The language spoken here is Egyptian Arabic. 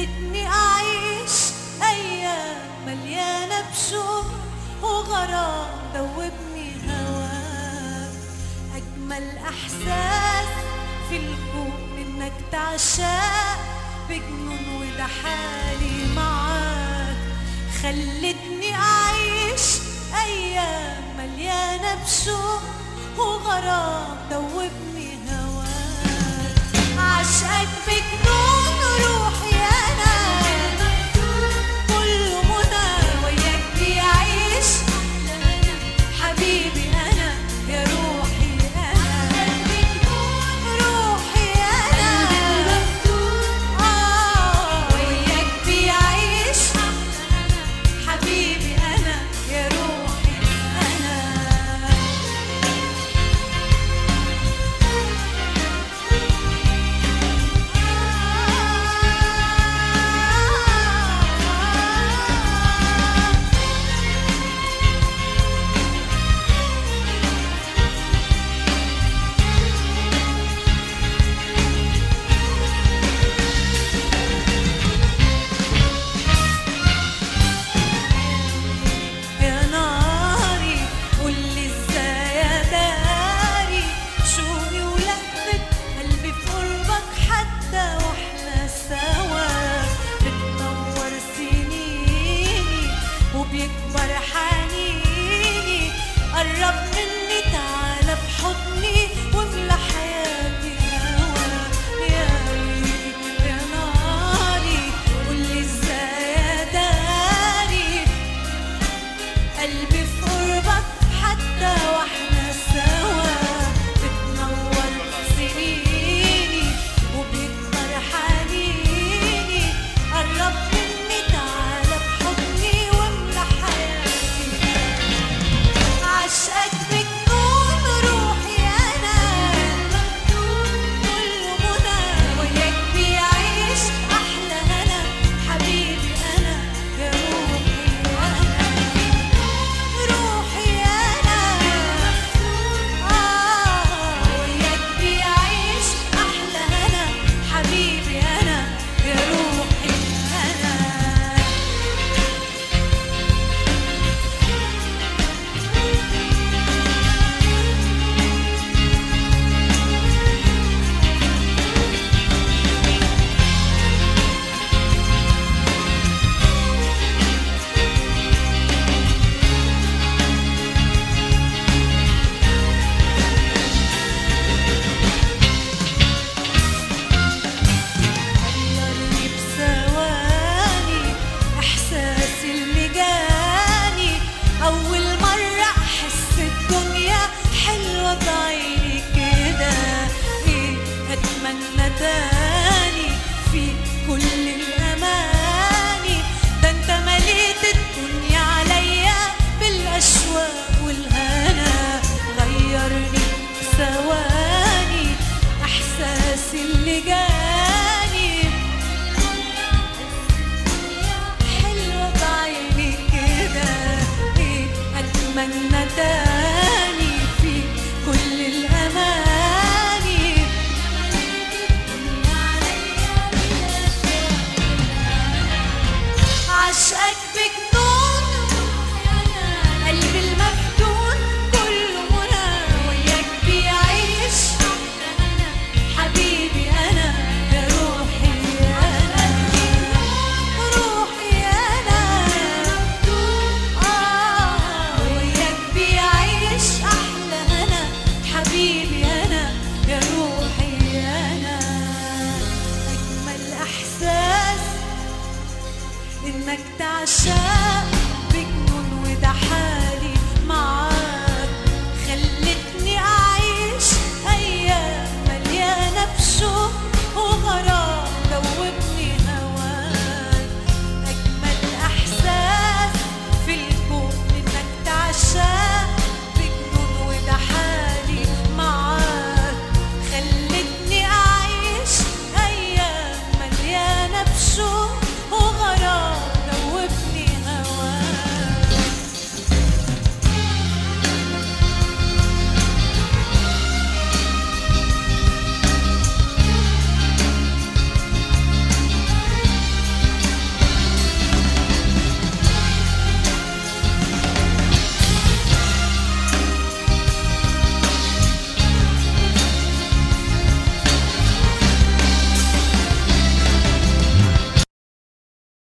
خلتني أعيش أيام مليانة بشوق وغرام دوبني هواك أجمل إحساس في الكون إنك تعشق بجنون وده حالي معاك خلتني أعيش أيام مليانة بشوق وغرام دوبني هواك عشقك بجنون روحي أنا كل منى وياك بيعيش حبيبي أنا يا روحي أنا روحي أنا آه وياك بيعيش حبيبي أنا يا روحي أنا يا ناري قولي ازاي اداري شوقي ولهفة قلبي في قربك حتى واحنا سوا بتنور سنيني وبيكبر حنيني قرب مني تعالى بحضني واملى حياتي هوا يا يا ناري قولي ازاي اداري قلبي في قربك حتى واحنا سوا بتنور سنيني وبيكبر حنيني قرب مني تعالى بحضني واملى حياتي عشقك بجنون روحي انا كل منى وياك بيعيش احلى هنا حبيبي انا يا روحي انا روحي انا اه وياك بيعيش احلى هنا حبيبي انا يا روحي انا غيرني بثواني احساسي اللي جاني اول مرة احس الدنيا حلوة بعيني كده ايه اتمنى تاني في كل الاماني ده انت مليت الدنيا عليا بالاشواق والهنا غيرني ثواني احساسي اللي جاني حلوة بعيني كده ايه اتمنى تاني في كل الاماني عشقك بجنون قلبي المفتون كله منى وياك بيعيش حبيبي انا يا روحي انا روحي انا اه وياك بيعيش احلى انا حبيبي انا يا روحي انا اجمل احساس انك تعشق بجنون وده حال